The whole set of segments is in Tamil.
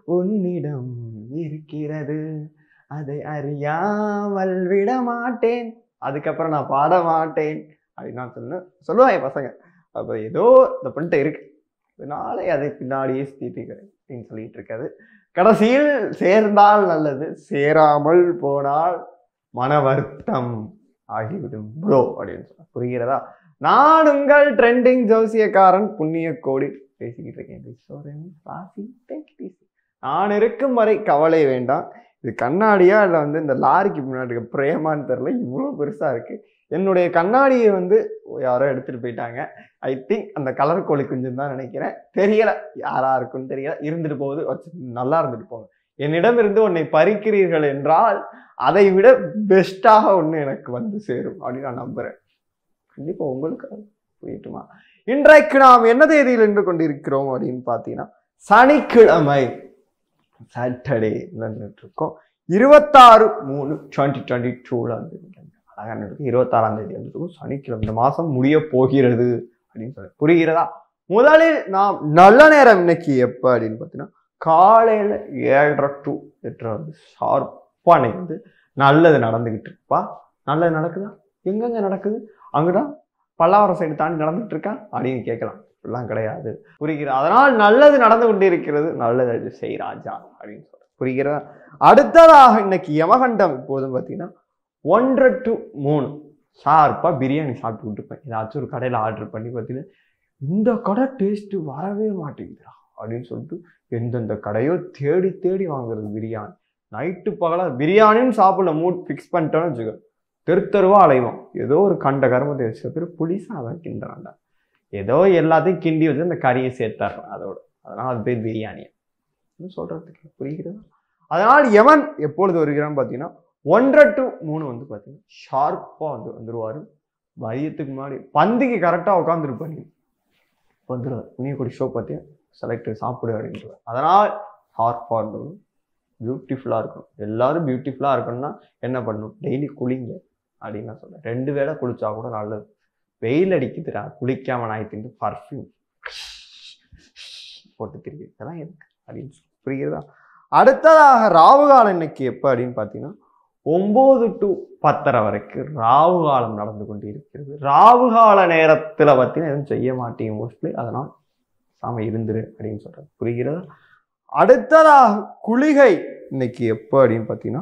உன்னிடம் இருக்கிறது அதை அறியாமல் விட மாட்டேன் அதுக்கப்புறம் நான் பாட மாட்டேன் அப்படின்னு நான் சொன்னேன் சொல்லுவாங்க பசங்க அப்போ ஏதோ இந்த பண்ணிட்டு இருக்கு அதனால அதை பின்னாடியே சுத்திட்டு இருக்கிறேன் அப்படின்னு சொல்லிட்டு இருக்காது கடைசியில் சேர்ந்தால் நல்லது சேராமல் போனால் மன வருத்தம் ஆகிவிடும் ப்ரோ அப்படின்னு சொல்ல புரிகிறதா நான் உங்கள் ட்ரெண்டிங் ஜோசியக்காரன் புண்ணிய கோடி பேசிக்கிட்டு இருக்கேன் ஈஸ்வரன், ராசி, take it easy. நான் இருக்கும் வரை கவலை வேண்டாம் இது கண்ணாடியா இல்லை வந்து இந்த லாரிக்கு முன்னாடி இருக்க பிரேமான்னு தெரில இவ்வளோ பெருசாக இருக்கு என்னுடைய கண்ணாடியை வந்து யாரோ எடுத்துட்டு போயிட்டாங்க ஐ திங்க் அந்த கலர் கோழி குஞ்சுன்னு தான் நினைக்கிறேன் தெரியல யாரா இருக்குன்னு தெரியல இருந்துட்டு போகுது வச்சு நல்லா இருந்துட்டு போங்க என்னிடம் இருந்து உன்னை பறிக்கிறீர்கள் என்றால் அதை விட பெஸ்ட்டாக ஒன்று எனக்கு வந்து சேரும் அப்படின்னு நான் நம்புறேன் கண்டிப்பா உங்களுக்கு அது புரியட்டுமா இன்றைக்கு நாம் என்ன தேதியில் நின்று கொண்டிருக்கிறோம் அப்படின்னு பார்த்தீங்கன்னா சனிக்கிழமை சாட்டர்டே நின்றுட்டு இருக்கோம் இருபத்தாறு மூணு டுவெண்ட்டி டுவெண்ட்டி டூல வந்து அழகா இருக்கு இருபத்தாறாம் தேதி வந்துருக்கும் சனிக்கிழமை இந்த மாசம் முடிய போகிறது அப்படின்னு சொல்லி புரிகிறதா முதலில் நாம் நல்ல நேரம் இன்னைக்கு எப்போ அப்படின்னு பார்த்தீங்கன்னா காலையில ஏழரை டு எட்டரை வந்து ஷார்ப்பா அன்னைக்கு வந்து நல்லது நடந்துகிட்டு இருக்குப்பா நல்லது நடக்குதா எங்கெங்க நடக்குது அங்கதான் பல்லாவரம் சைடு தாண்டி நடந்துட்டு இருக்கா அப்படின்னு கேட்கலாம் இப்படிலாம் கிடையாது புரிகிற அதனால் நல்லது நடந்து கொண்டிருக்கிறது நல்லது செய் ராஜா அப்படின்னு சொல்ற புரிகிறதா அடுத்ததாக இன்னைக்கு யமகண்டம் இப்போதும் பார்த்தீங்கன்னா ஒன்றரை டு மூணு ஷார்ப்பா பிரியாணி சாப்பிட்டு இருப்பேன் ஏதாச்சும் ஒரு கடையில் ஆர்டர் பண்ணி பார்த்தீங்கன்னா இந்த கடை டேஸ்ட்டு வரவே மாட்டேங்குதுடா அப்படின்னு சொல்லிட்டு எந்தெந்த கடையோ தேடி தேடி வாங்குறது பிரியாணி நைட்டு பகலாக பிரியாணின்னு சாப்பிடல மூட் ஃபிக்ஸ் பண்ணிட்டோன்னு வச்சுக்கோ தெரு தெருவா அலைவோம் ஏதோ ஒரு கண்ட கருமத்தை சில பேர் புளிசா தான் கிண்டுறாங்க ஏதோ எல்லாத்தையும் கிண்டி வச்சு அந்த கறியை சேர்த்தாடுறான் அதோட அதனால அது பேர் பிரியாணி இன்னும் சொல்றதுக்கு புரிகிறதா அதனால் எவன் எப்பொழுது வருகிறான்னு பார்த்தீங்கன்னா ஒன்றரை டு மூணு வந்து பார்த்தீங்கன்னா ஷார்ப்பாக வந்து வந்துருவாரு மதியத்துக்கு முன்னாடி பந்திக்கு கரெக்டாக உட்காந்துருப்பாரு வந்துடுவார் புண்ணியக்குடி ஷோ பார்த்து செலக்ட் சாப்பிடு அப்படின்ட்டு அதனால் ஷார்ப்பாக இருந்தது பியூட்டிஃபுல்லாக இருக்கணும் எல்லாரும் பியூட்டிஃபுல்லாக இருக்கணும்னா என்ன பண்ணணும் டெய்லி குளிங்க அப்படின்னு நான் சொல்றேன் ரெண்டு வேளை குளிச்சா கூட நல்லது வெயில் அடிக்குதுடா குளிக்காம நாய் திண்டு பர்ஃப்யூம் போட்டு திரியுது இதெல்லாம் எதுக்கு அப்படின்னு சொல்லி புரியுதா அடுத்ததாக ராவு காலம் இன்னைக்கு எப்போ அப்படின்னு பார்த்தீங்கன்னா ஒம்பது டு பத்தரை வரைக்கும் ராவு காலம் நடந்து கொண்டு இருக்கிறது ராவு கால நேரத்தில் பார்த்தீங்கன்னா எதுவும் செய்ய மாட்டீங்க மோஸ்ட்லி அதனால் சாமி இருந்துரு அப்படின்னு சொல்கிறேன் புரிகிறதா அடுத்ததாக குளிகை இன்னைக்கு எப்போ அப்படின்னு பார்த்தீங்கன்னா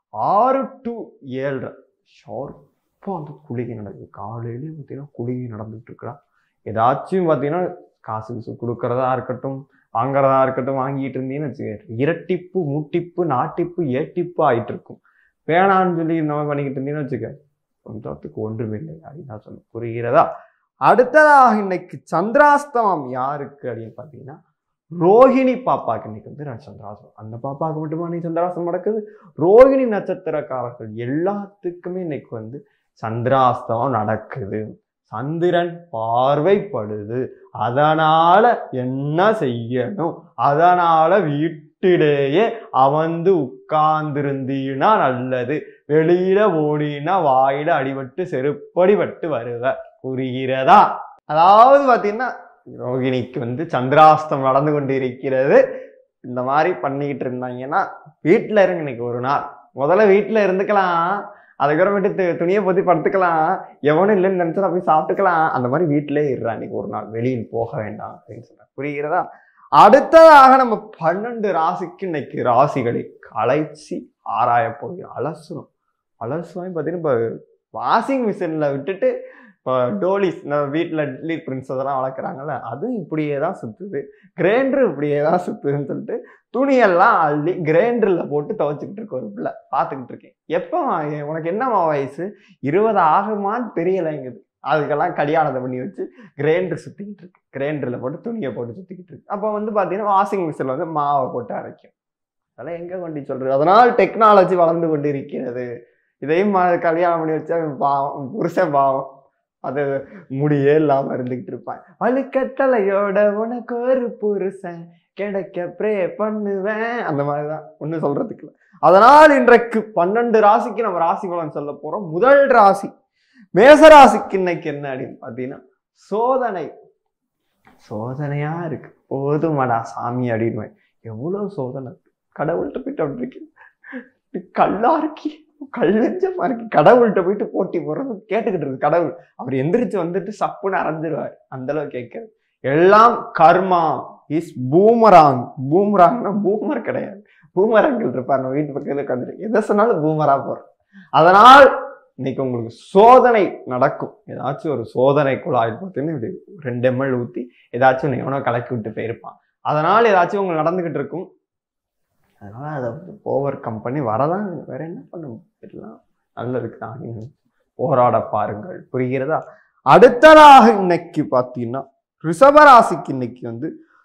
ஆறு டு ஏழரை ஷார்ப்பாக அந்த குளிகை நடக்குது காலையிலேயே பார்த்தீங்கன்னா குளிகை நடந்துட்டு இருக்கிறா ஏதாச்சும் பார்த்தீங்கன்னா காசு கீசு கொடுக்கறதா இருக்கட்டும் வாங்குறதா இருக்கட்டும் வாங்கிட்டு இருந்தீங்கன்னு வச்சுக்க இரட்டிப்பு மூட்டிப்பு நாட்டிப்பு ஏட்டிப்பு ஆயிட்டு இருக்கும் வேணான்னு சொல்லி இந்த மாதிரி பண்ணிக்கிட்டு இருந்தீங்கன்னு வச்சுக்க சொந்தத்துக்கு ஒன்றுமே இல்லை அப்படின்னு நான் சொல்ல புரிகிறதா அடுத்ததாக இன்னைக்கு சந்திராஸ்தமம் யாருக்கு அப்படின்னு பார்த்தீங்கன்னா ரோஹிணி பாப்பாக்கு இன்னைக்கு வந்து நான் சந்திராசனம் அந்த பாப்பாவுக்கு மட்டுமா நீ சந்திராசனம் நடக்குது ரோஹிணி நட்சத்திரக்காரர்கள் எல்லாத்துக்குமே இன்னைக்கு வந்து சந்திராஸ்தமம் நடக்குது சந்திரன் பார்வைப்படுது அதனால என்ன செய்யணும் அதனால வீட்டிலேயே அமர்ந்து உட்கார்ந்திருந்தீன்னா நல்லது வெளியில ஓடினா வாயில அடிபட்டு செருப்படிபட்டு வருவ புரிகிறதா அதாவது பாத்தீங்கன்னா ரோகிணிக்கு வந்து சந்திராஸ்தம் நடந்து கொண்டு இருக்கிறது இந்த மாதிரி பண்ணிக்கிட்டு இருந்தாங்கன்னா வீட்டில் இருங்க இன்னைக்கு ஒரு நாள் முதல்ல வீட்டில் இருந்துக்கலாம் அதுக்கப்புறமேட்டு து- துணியை பொத்தி படுத்துக்கலாம் எவனும் இல்லைன்னு நினைச்சா போய் சாப்பிட்டுக்கலாம் அந்த மாதிரி வீட்டிலே இருறா இன்னைக்கு ஒரு நாள் வெளியில் போக வேண்டாம் அப்படின்னு சொல்றேன் புரிகிறதா அடுத்ததாக நம்ம பன்னெண்டு ராசிக்கு இன்னைக்கு ராசிகளை கலைச்சி ஆராய போகிறோம் அலசுறோம் அலசுவாய் பார்த்தீங்கன்னா இப்போ வாஷிங் மிஷினில் விட்டுட்டு இப்போ டோலிஸ் நம்ம வீட்டில் இட்லி பிரின்ஸ் அதெல்லாம் வளர்க்குறாங்கல்ல அதுவும் இப்படியே தான் சுற்றுது கிரைண்டர் இப்படியே தான் சுற்றுதுன்னு சொல்லிட்டு துணியெல்லாம் அள்ளி கிரைண்டரில் போட்டு துவைச்சிக்கிட்டு இருக்க ஒரு பிள்ளை பார்த்துக்கிட்டு இருக்கேன் எப்போ உனக்கு என்னம்மா வயசு இருபது ஆகுமான்னு தெரியலைங்குது அதுக்கெல்லாம் கல்யாணத்தை பண்ணி வச்சு கிரைண்டர் சுற்றிக்கிட்டு இருக்கு கிரைண்டரில் போட்டு துணியை போட்டு சுற்றிக்கிட்டு இருக்கு அப்போ வந்து பார்த்தீங்கன்னா வாஷிங் மிஷினில் வந்து மாவை போட்டு அரைக்கும் அதெல்லாம் எங்கே கொண்டு சொல்கிறது அதனால் டெக்னாலஜி வளர்ந்து கொண்டு இருக்கிறது இதையும் ம- கல்யாணம் பண்ணி வச்சா பாவம் புருஷன் பாவம் அது முடியே இல்லாம இருந்துகிட்டு இருப்பான் வழுக்கத்தலையோட உனக்கு ஒரு புருஷன் கிடைக்க ப்ரே பண்ணுவேன் அந்த மாதிரிதான் ஒன்றும் சொல்றதுக்கு இல்லை அதனால் இன்றைக்கு பன்னெண்டு ராசிக்கு நம்ம ராசி பலன் சொல்ல போறோம் முதல் ராசி மேச ராசிக்கு இன்னைக்கு என்ன அப்படின்னு பார்த்தீங்கன்னா சோதனை சோதனையா இருக்கு போதுமாடா சாமி அப்படின்னு எவ்வளவு சோதனை கடவுள்கிட்ட போயிட்டு அப்படி இருக்கு நீ கல்லா இருக்கி கல்லஞ்சமா இருக்கு கடவுள்கிட்ட போயிட்டு போட்டி போடுறது கேட்டுக்கிட்டு இருக்கு கடவுள் அவர் எந்திரிச்சு வந்துட்டு சப்புன்னு அரைஞ்சிருவார் அந்த அளவு கேட்கறது எல்லாம் கர்மா இஸ் பூமராங் பூமராங்னா பூமர் கிடையாது பூமரங்கள் இருப்பார் நம்ம வீட்டு பக்கத்துல உட்காந்துட்டு எதை சொன்னாலும் பூமரா போறோம் அதனால் இன்னைக்கு உங்களுக்கு சோதனை நடக்கும் ஏதாச்சும் ஒரு சோதனை குழாயில் பார்த்தீங்கன்னா இப்படி ரெண்டு எம்எல் ஊற்றி ஏதாச்சும் எவனோ கலக்கி விட்டு போயிருப்பான் அதனால் ஏதாச்சும் உங்களுக்கு நடந்துகிட்டு இருக்கும் அதனால அதை வந்து ஓவர் கம் பண்ணி வரதான் வேற என்ன பண்ண முடியும் எல்லாம் நல்லதுக்கு தான் நீங்க போராட பாருங்கள் புரிகிறதா அடுத்ததாக இன்னைக்கு பார்த்தீங்கன்னா ரிஷபராசிக்கு இன்னைக்கு வந்து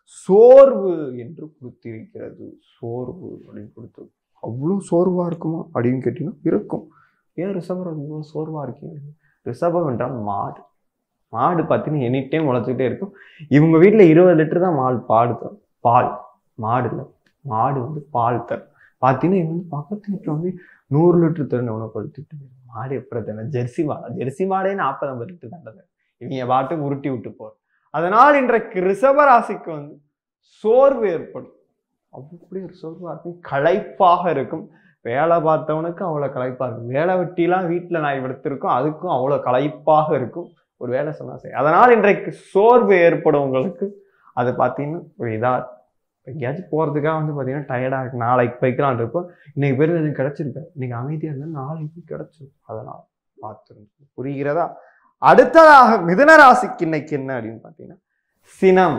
சோர்வு என்று கொடுத்திருக்கிறது சோர்வு அப்படின்னு கொடுத்து அவ்வளோ சோர்வா இருக்குமா அப்படின்னு கேட்டீங்கன்னா இருக்கும் ஏன் ரிஷபம் இவ்வளோ சோர்வா இருக்கீங்க ரிஷபம் என்றால் மாடு மாடு பார்த்தீங்கன்னா எனி டைம் உழைச்சிக்கிட்டே இருக்கும் இவங்க வீட்டில் இருபது லிட்டர் தான் மாடு பாடு தரும் பால் மாடு இல்லை மாடு வந்து பால் தரும் பார்த்தீங்கன்னா இவங்க வந்து பக்கத்து வீட்டில் வந்து நூறு லிட்டர் தருன்னு உணவு கொடுத்துட்டு மாடு எப்படி தரணும் ஜெர்சி மாடா ஜெர்சி மாடே நாற்பது ஐம்பது லிட்டர் தண்டது இவங்க பாட்டுக்கு உருட்டி விட்டு போகிறோம் அதனால் இன்றைக்கு ரிஷபராசிக்கு வந்து சோர்வு ஏற்படும் அப்படி ஒரு சோர்வாக இருக்கும் களைப்பாக இருக்கும் வேலை பார்த்தவனுக்கு அவ்வளோ களைப்பாக இருக்கும் வேலை வெட்டிலாம் வீட்டில் நான் எடுத்திருக்கோம் அதுக்கும் அவ்வளோ களைப்பாக இருக்கும் ஒரு வேலை சொன்னா சரி அதனால் இன்றைக்கு சோர்வு ஏற்படும் உங்களுக்கு அது பார்த்தீங்கன்னா ஒரு இதாக எங்கேயாச்சும் போகிறதுக்காக வந்து பார்த்தீங்கன்னா டயர்டாக இருக்கு நாளைக்கு போய்க்கலான் இருப்போம் இன்னைக்கு பேர் எனக்கு கிடச்சிருப்பேன் இன்னைக்கு அமைதியாக இருந்தால் நாளைக்கு கிடச்சிரும் அதனால் பார்த்துருந்து புரிகிறதா அடுத்ததாக மிதுன ராசிக்கு இன்னைக்கு என்ன அப்படின்னு பார்த்தீங்கன்னா சினம்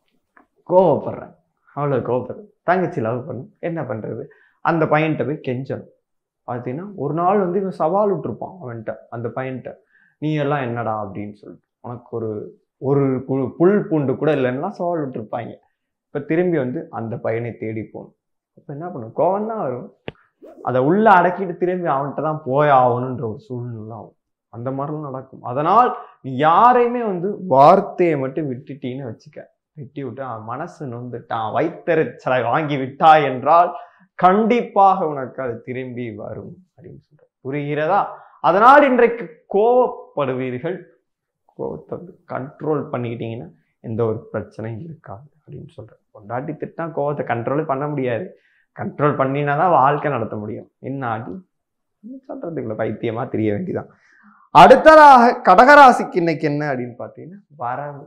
கோவப்படுறேன் அவ்வளோ கோவப்படுறேன் தங்கச்சி லவ் பண்ணும் என்ன பண்ணுறது அந்த பையன்கிட்ட போய் கெஞ்சணும் பார்த்தீங்கன்னா ஒரு நாள் வந்து இவன் சவால் விட்டுருப்பான் அவன்கிட்ட அந்த பையன்கிட்ட நீ எல்லாம் என்னடா அப்படின்னு சொல்லிட்டு உனக்கு ஒரு ஒரு புல் புல் பூண்டு கூட இல்லைன்னா சவால் விட்டுருப்பாங்க இப்போ திரும்பி வந்து அந்த பையனை தேடி போகணும் அப்போ என்ன பண்ணும் கோவம் தான் வரும் அதை உள்ள அடக்கிட்டு திரும்பி அவன்கிட்ட தான் போய் ஆகணுன்ற ஒரு சூழ்நிலை ஆகும் அந்த மாதிரிலாம் நடக்கும் அதனால் நீ யாரையுமே வந்து வார்த்தையை மட்டும் விட்டுட்டீன்னு வச்சுக்க வெட்டி விட்டு அவன் மனசு நொந்துட்டான் வைத்தறிச்சலை வாங்கி விட்டாய் என்றால் கண்டிப்பாக உனக்கு அது திரும்பி வரும் அப்படின்னு சொல்ற புரிகிறதா அதனால் இன்றைக்கு கோவப்படுவீர்கள் கோவத்தை வந்து கண்ட்ரோல் பண்ணிக்கிட்டீங்கன்னா எந்த ஒரு பிரச்சனையும் இருக்காது அப்படின்னு சொல்றேன் பொண்டாட்டி திட்டா கோவத்தை கண்ட்ரோலே பண்ண முடியாது கண்ட்ரோல் பண்ணினா தான் வாழ்க்கை நடத்த முடியும் என்ன அடி சொல்றதுக்குள்ள பைத்தியமா தெரிய வேண்டியதான் அடுத்ததாக கடகராசிக்கு இன்னைக்கு என்ன அப்படின்னு பார்த்தீங்கன்னா வரவு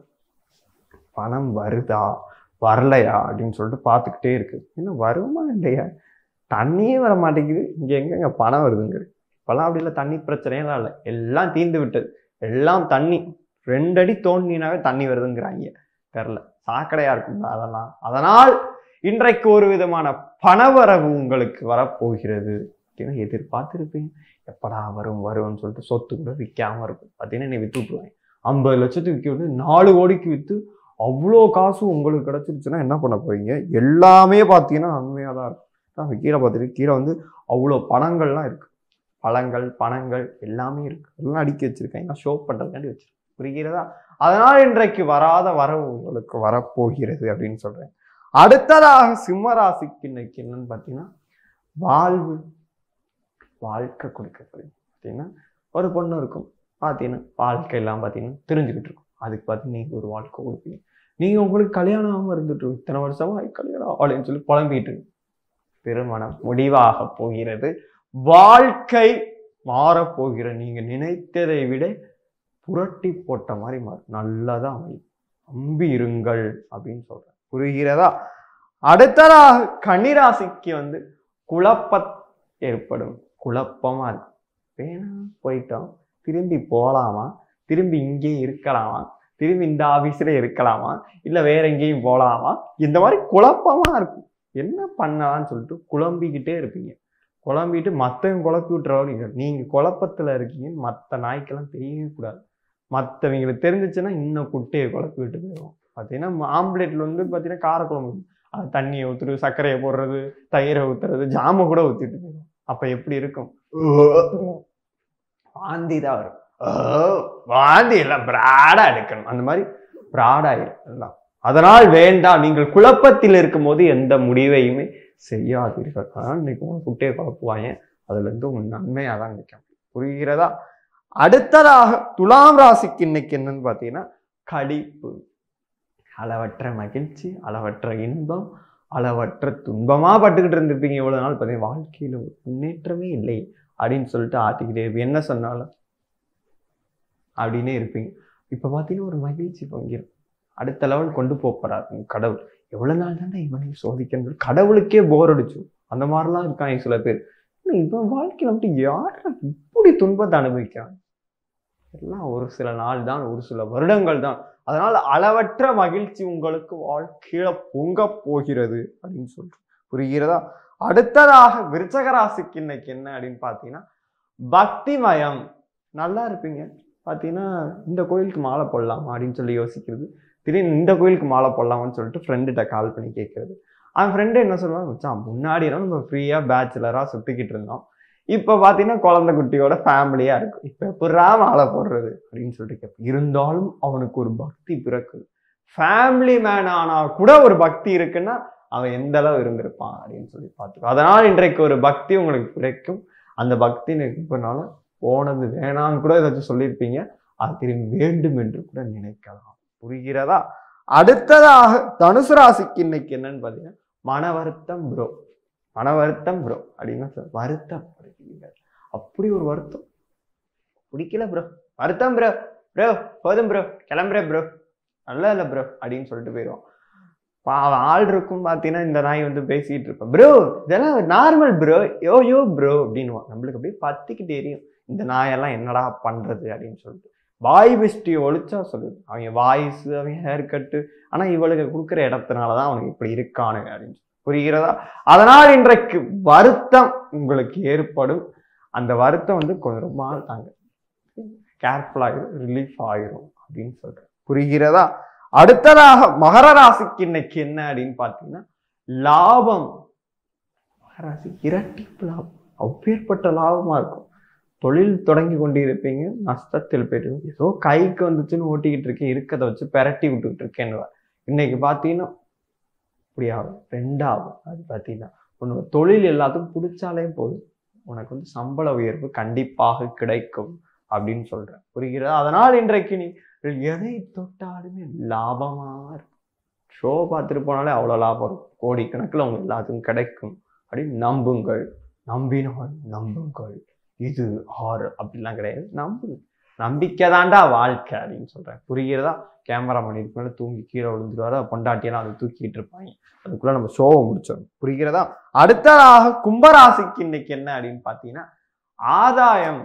பணம் வருதா வரலையா அப்படின்னு சொல்லிட்டு பார்த்துக்கிட்டே இருக்கு இன்னும் வருமா இல்லையா தண்ணியே வர மாட்டேங்குது இங்க எங்கங்க பணம் வருதுங்க இப்பெல்லாம் அப்படி இல்லை தண்ணி பிரச்சனையெல்லாம் இல்லை எல்லாம் தீர்ந்து விட்டது எல்லாம் தண்ணி ரெண்டு அடி தோண்டினாவே தண்ணி வருதுங்கிறாங்க தெரில சாக்கடையா இருக்கும் அதெல்லாம் அதனால் இன்றைக்கு ஒரு விதமான பணவரவு உங்களுக்கு வரப்போகிறது அப்படின்னு எதிர்பார்த்துருப்பீங்க எப்படா வரும் வரும்னு சொல்லிட்டு சொத்து கூட விற்காம இருக்கும் பார்த்தீங்கன்னா நீ வித்து விட்டுருவாங்க ஐம்பது லட்சத்துக்கு விற்க விட்டு நாலு கோடிக்கு விற்று அவ்வளோ காசு உங்களுக்கு கிடச்சிருச்சுன்னா என்ன பண்ண போறீங்க எல்லாமே பார்த்தீங்கன்னா நன்மையாக தான் இருக்கும் நான் கீழே பார்த்துட்டு கீழே வந்து அவ்வளோ பணங்கள்லாம் இருக்கு பழங்கள் பணங்கள் எல்லாமே இருக்கு எல்லாம் அடுக்கி வச்சிருக்கேன் ஷோ பண்ணுறதுக்காண்டி வச்சிருக்கேன் புரிகிறதா அதனால் இன்றைக்கு வராத வரவு உங்களுக்கு வரப்போகிறது அப்படின்னு சொல்றேன் அடுத்ததாக சிம்மராசிக்கு இன்னைக்கு என்னன்னு பார்த்தீங்கன்னா வாழ்வு வாழ்க்கை கொடுக்கப்படுது பார்த்தீங்கன்னா ஒரு பொண்ணு இருக்கும் பார்த்தீங்கன்னா வாழ்க்கை எல்லாம் பார்த்தீங்கன்னா தெரிஞ்சுக்கிட்டு இருக்கும் அதுக்கு பார்த்து நீங்கள் ஒரு வாழ்க்கை கொடுப்பீங்க நீங்கள் உங்களுக்கு கல்யாணம் ஆகாமல் இருந்துட்டு இருக்கும். இத்தனை வருஷமா கல்யாணம் ஆகலைன்னு சொல்லி புலம்பிட்டு இருக்கு. திருமணம் முடிவாக போகிறது வாழ்க்கை மாறப்போகிற நீங்க நினைத்ததை விட புரட்டி போட்ட மாதிரி மாறும் நல்லதா அமையும் நம்பி இருங்கள் அப்படின்னு சொல்றேன் புரிகிறதா அடுத்ததாக கன்னிராசிக்கு வந்து குழப்ப ஏற்படும் குழப்பமா இருக்கு வேணா போயிட்டோம் திரும்பி போலாமா திரும்பி இங்கே இருக்கலாமா திரும்பி இந்த ஆபீஸ்ல இருக்கலாமா இல்ல வேற எங்கேயும் போலாமா இந்த மாதிரி குழப்பமா இருக்கும் என்ன பண்ணலாம்னு சொல்லிட்டு குழம்பிக்கிட்டே இருப்பீங்க குழம்பிட்டு மற்றவங்க குழப்பி விட்டுறவங்க நீங்க குழப்பத்துல இருக்கீங்கன்னு மற்ற நாய்க்கெல்லாம் தெரியவே கூடாது மற்றவங்களுக்கு தெரிஞ்சிச்சுன்னா இன்னும் குட்டையை குழப்பி விட்டு போயிடும் பார்த்தீங்கன்னா ஆம்லேட்ல வந்து பார்த்தீங்கன்னா காரக்குழம்பு அது தண்ணியை ஊத்துறது சர்க்கரையை போடுறது தயிரை ஊத்துறது ஜாமை கூட ஊத்திட்டு போயிடும் அப்ப எப்படி இருக்கும் வாந்தி தான் வரும் ஓ, வாந்தி எல்லாம் பிராடா எடுக்கணும் அந்த மாதிரி பிராடாயிரும் எல்லாம் அதனால் வேண்டாம் நீங்கள் குழப்பத்தில் இருக்கும்போது எந்த முடிவையுமே செய்யாதீர்கள் அதனால் இன்னைக்கு உங்க குட்டையை குழப்புவாங்க அதுல இருந்து உங்க நன்மையா தான் நிற்கும் புரிகிறதா அடுத்ததாக துலாம் ராசிக்கு இன்னைக்கு என்னன்னு பார்த்தீங்கன்னா கடிப்பு அளவற்ற மகிழ்ச்சி அளவற்ற இன்பம் அளவற்ற துன்பமா பட்டுக்கிட்டு இருந்திருப்பீங்க இவ்வளவு நாள் பார்த்தீங்கன்னா வாழ்க்கையில ஒரு முன்னேற்றமே இல்லை அப்படின்னு சொல்லிட்டு ஆட்டிக்கிட்டே இருப்பீங்க என்ன சொன்னாலும் அப்படின்னே இருப்பீங்க இப்ப பார்த்தீங்கன்னா ஒரு மகிழ்ச்சி பங்கிரும் அடுத்த லெவல் கொண்டு போக போறாரு உங்க கடவுள் எவ்வளவு நாள் தானே இவனையும் சோதிக்கணும் கடவுளுக்கே போர் அடிச்சு அந்த மாதிரிலாம் இருக்காங்க சில பேர் ஆனா இவன் வாழ்க்கையில மட்டும் யார் இப்படி துன்பத்தை அனுபவிக்கிறான் எல்லாம் ஒரு சில நாள் தான் ஒரு சில வருடங்கள் தான் அதனால அளவற்ற மகிழ்ச்சி உங்களுக்கு வாழ்க்கையில பொங்க போகிறது அப்படின்னு சொல்றோம் புரிகிறதா அடுத்ததாக விருச்சக ராசிக்கு இன்னைக்கு என்ன அப்படின்னு பார்த்தீங்கன்னா பக்திமயம் நல்லா இருப்பீங்க பார்த்தீங்கன்னா இந்த கோயிலுக்கு மாலை போடலாமா அப்படின்னு சொல்லி யோசிக்கிறது திடீர்னு இந்த கோயிலுக்கு மாலை போடலாமான்னு சொல்லிட்டு ஃப்ரெண்டுகிட்ட கால் பண்ணி கேட்கறது அவன் ஃப்ரெண்டு என்ன சொல்லுவான் மச்சான் முன்னாடி எல்லாம் நம்ம ஃப்ரீயாக பேச்சுலராக சுற்றிக்கிட்டு இருந்தோம் இப்போ பார்த்தீங்கன்னா குழந்தை குட்டியோட ஃபேமிலியாக இருக்கும் இப்போ எப்படா மாலை போடுறது அப்படின்னு சொல்லிட்டு கேட்பேன் இருந்தாலும் அவனுக்கு ஒரு பக்தி பிறக்குது ஃபேமிலி மேன் ஆனா கூட ஒரு பக்தி இருக்குன்னா அவன் எந்த அளவு இருந்திருப்பான் அப்படின்னு சொல்லி பார்த்துக்கோ அதனால் இன்றைக்கு ஒரு பக்தி உங்களுக்கு கிடைக்கும் அந்த பக்தி இப்பனால போனது வேணான்னு கூட ஏதாச்சும் சொல்லியிருப்பீங்க அது திரும்பி வேண்டும் என்று கூட நினைக்கலாம் புரிகிறதா அடுத்ததாக தனுசு ராசிக்கு இன்னைக்கு என்னன்னு பார்த்தீங்கன்னா மன வருத்தம் ப்ரோ மன வருத்தம் ப்ரோ அப்படின்னா சொல்ல வருத்தப்படுவீங்க அப்படி ஒரு வருத்தம் பிடிக்கல ப்ரோ வருத்தம் ப்ரோ ப்ரோ போதும் ப்ரோ கிளம்புறேன் ப்ரோ நல்லா இல்லை ப்ரோ அப்படின்னு சொல்லிட்டு போயிடுவான் பாவம் ஆள் இருக்கும் பார்த்தீங்கன்னா இந்த நாய் வந்து பேசிட்டு இருப்பேன் ப்ரோ இதெல்லாம் normal bro yo yo bro அப்படின்னுவான் நம்மளுக்கு அப்படியே பத்திக்கிட்டு தெரியும் இந்த நாயெல்லாம் என்னடா பண்றது அப்படின்னு சொல்லிட்டு வாய் பிஸ்டி ஒழிச்சா சொல்லுது அவங்க வாய்ஸ் அவங்க ஹேர் கட்டு ஆனா இவளுக்கு கொடுக்குற இடத்துனால தான் அவனுக்கு இப்படி இருக்கானுங்க அப்படின்னு சொல்லி. புரிகிறதா அதனால் இன்றைக்கு வருத்தம் உங்களுக்கு ஏற்படும் அந்த வருத்தம் வந்து கொஞ்சம் ரொம்ப நாள் தாங்க கேர்ஃபுல்லாகிடும் ரிலீஃப் ஆகிரும் அப்படின்னு சொல்றேன் புரிகிறதா அடுத்ததாக மகர ராசிக்கு இன்னைக்கு என்ன அப்படின்னு பார்த்தீங்கன்னா லாபம் மகர ராசி இரட்டிப்பு லாபம் அப்பேற்பட்ட லாபமா இருக்கும் தொழில் தொடங்கி கொண்டு இருப்பீங்க நஷ்டத்தில் போயிட்டு ஏதோ கைக்கு வந்துச்சுன்னு ஓட்டிக்கிட்டு இருக்கேன் இருக்கதை வச்சு பெரட்டி விட்டுக்கிட்டு இருக்கேன்னு இன்னைக்கு பார்த்தீங்கன்னா இப்படி ஆகும் ரெண்டாகும் அது பார்த்தீங்கன்னா உன்னோட தொழில் எல்லாத்துக்கும் பிடிச்சாலே போதும் உனக்கு வந்து சம்பள உயர்வு கண்டிப்பாக கிடைக்கும் அப்படின்னு சொல்றேன் புரிகிறதா அதனால் இன்றைக்கு நீ எதை தொட்டாலுமே லாபமா இருக்கும் ஷோ பார்த்துட்டு போனாலே அவ்வளோ லாபம் இருக்கும் கோடிக்கணக்கில் உங்க எல்லாத்துக்கும் கிடைக்கும் அப்படின்னு நம்புங்கள் நம்பினால் நம்புங்கள் இது ஆறு அப்படிலாம் கிடையாது நம்புங்க நம்பிக்கை தாண்டா வாழ்க்கை அப்படின்னு சொல்றேன் புரிகிறதா கேமராமேன் இதுக்கு மேலே தூங்கி கீழே விழுந்துருவாரு பொண்டாட்டியெல்லாம் அதை தூக்கிட்டு இருப்பாங்க அதுக்குள்ள நம்ம ஷோவை முடிச்சிடணும் புரிகிறதா அடுத்ததாக கும்பராசிக்கு இன்னைக்கு என்ன அப்படின்னு பார்த்தீங்கன்னா ஆதாயம்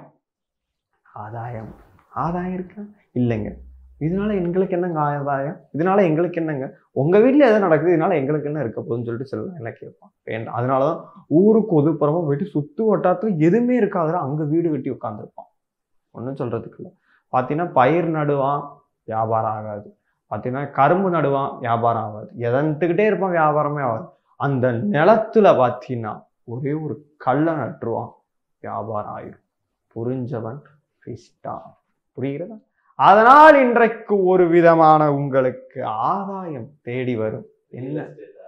ஆதாயம் ஆதாயம் இருக்கா இல்லைங்க இதனால எங்களுக்கு என்னங்க ஆதாயம் இதனால எங்களுக்கு என்னங்க உங்க வீட்ல எதாவது நடக்குது இதனால எங்களுக்கு என்ன இருக்க போகுதுன்னு சொல்லிட்டு சொல்லலாம் என்ன கேட்பான் வேண்டாம் அதனாலதான் ஊருக்கு ஒதுப்புறமா போயிட்டு சுத்து வட்டாரத்துல எதுவுமே இருக்காதுடா அங்க வீடு கட்டி உட்காந்துருப்பான் ஒன்றும் சொல்றதுக்கு இல்லை பார்த்தீங்கன்னா பயிர் நடுவான் வியாபாரம் ஆகாது பார்த்தீங்கன்னா கரும்பு நடுவான் வியாபாரம் ஆகாது எதன்ட்டுக்கிட்டே இருப்பான் வியாபாரமே ஆகாது அந்த நிலத்துல பார்த்தீங்கன்னா ஒரே ஒரு கல்லை நட்டுருவான் வியாபாரம் ஆயிடும் புரிஞ்சவன் ஃபிஸ்டா புரிகிறதா அதனால் இன்றைக்கு ஒரு விதமான உங்களுக்கு ஆதாயம் தேடி வரும் என்ன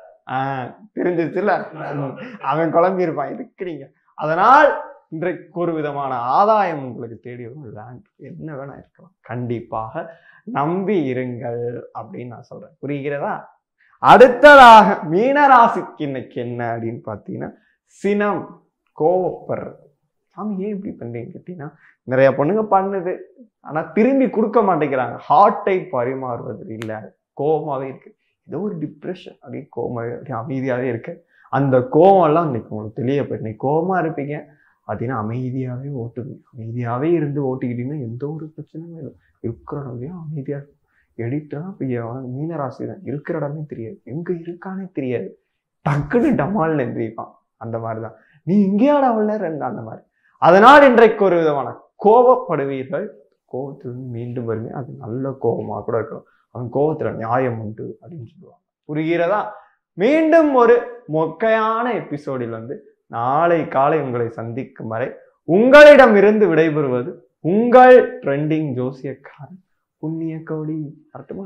ஆஹ் தெரிஞ்சிச்சுல ம், அவன் குழம்பி இருப்பான் இருக்கிறீங்க அதனால் இன்றைக்கு ஒரு விதமான ஆதாயம் உங்களுக்கு தேடி வரும் லேண்ட் என்ன வேணா இருக்கலாம் கண்டிப்பாக நம்பி இருங்கள் அப்படின்னு நான் சொல்றேன் புரிகிறதா அடுத்ததாக மீனராசிக்கு இன்னைக்கு என்ன அப்படின்னு பார்த்தீங்கன்னா சினம் கோவப்படுறது சாமி ஏன் இப்படி பண்றீங்க கேட்டீங்கன்னா நிறைய பொண்ணுங்க பண்ணுது ஆனா திரும்பி கொடுக்க மாட்டேங்கிறாங்க ஹார்ட்டை பரிமாறுவது இல்லை கோபமாவே இருக்கு ஏதோ ஒரு டிப்ரெஷன் அப்படியே கோபமாவே அப்படியே அமைதியாவே இருக்கு அந்த கோவம் எல்லாம் இன்னைக்கு உங்களுக்கு தெரிய போயிருக்கு இன்னைக்கு கோவமா இருப்பீங்க பார்த்தீங்கன்னா அமைதியாவே ஓட்டுவீங்க அமைதியாவே இருந்து ஓட்டிக்கிட்டீங்கன்னா எந்த ஒரு பிரச்சனையும் இல்லை இருக்கிற இடம்லயும் அமைதியா இருக்கும் எடிட்டா இப்போ மீனராசி தான் இருக்கிற இடமே தெரியாது எங்க இருக்கானே தெரியாது டக்குன்னு டமால்னு எந்திரிப்பான் அந்த மாதிரிதான் நீ இங்கேயாடா உள்ள ரெண்டு அந்த மாதிரி அதனால் இன்றைக்கு ஒரு விதமான கோபப்படுவீர்கள் கோபத்திலிருந்து மீண்டும் வருங்க அது நல்ல கோபமா கூட இருக்கலாம் அவன் கோபத்துல நியாயம் உண்டு அப்படின்னு சொல்லுவாங்க புரிகிறதா மீண்டும் ஒரு மொக்கையான எபிசோடில் வந்து நாளை காலை உங்களை சந்திக்கும் வரை உங்களிடமிருந்து விடைபெறுவது உங்கள் ட்ரெண்டிங் ஜோசியக்காரன் புண்ணிய கௌடி வரட்டுமா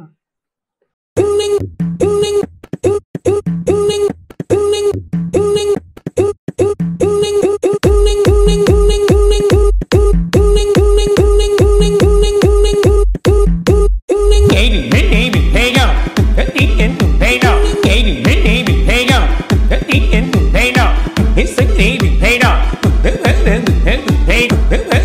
Baby, baby, hey yo. Hey yo. Baby, baby, hey yo.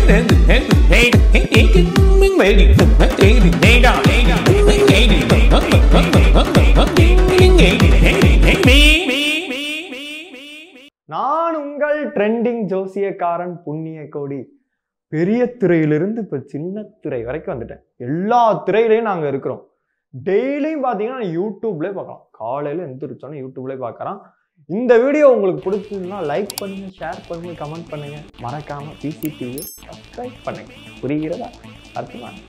நான் உங்கள் ட்ரெண்டிங் ஜோசியக்காரன் புண்ணிய கோடி பெரிய திரையிலிருந்து இப்போ சின்ன திரை வரைக்கும் வந்துட்டேன் எல்லா திரையிலையும் நாங்கள் இருக்கிறோம் டெய்லியும் பார்த்தீங்கன்னா யூடியூப்லேயே பார்க்கலாம் காலையில் எந்திரிச்சோன்னே யூடியூப்லேயே பார்க்குறான் இந்த வீடியோ உங்களுக்கு பிடிச்சதுன்னா லைக் பண்ணுங்க ஷேர் பண்ணுங்க கமெண்ட் பண்ணுங்க மறக்காம பிசிடிவியை சப்ஸ்கிரைப் பண்ணுங்க புரிகிறதா அர்த்தமா